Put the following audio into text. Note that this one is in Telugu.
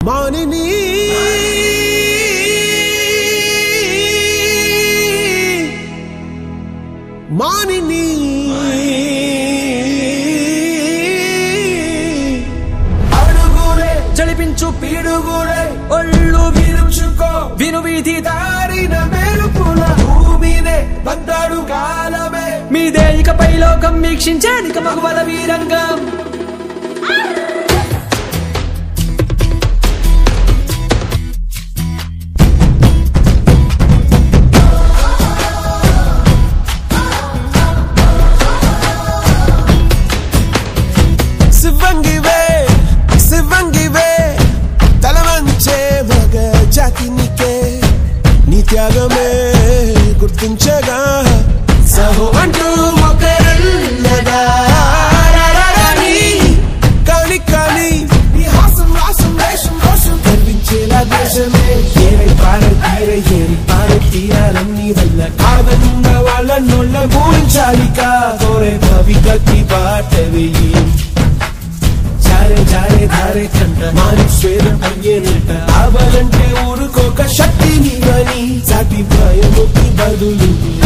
మానిని మానిని అడుగులే జలిపించు పీడుగులే ఒళ్ళు విరుచుకో విను వీధి దారిన మెరుపుల భూమినే బందాడు కాలమే మీదే ఇకపై లోకం వీక్షించేదిక మగువల వీరంగం శివంగివే శివంగివే తలవంచే మగ జాతి నీకే నీ త్యాగమే గుర్తించగా సహో అంటూ ఒకరున్నదా రారారాని. కాని కాని నీ హాసం రాసం వేషం రోషం కనిపించేలా దేశమే ఏరై పారే తీరే ఏరి పారే తీరాలన్నీ వల్ల కాదన్న వాళ్ళ నోళ్ళ ఊహించాలిక కోరే కవితకి బాట వెయ్యి జారే జారే ధారే కంట మారి స్వేదం అయ్యేనట ఆవాలంటే ఊరుకోక శక్తి నీవని సాటి భయముకి బదులు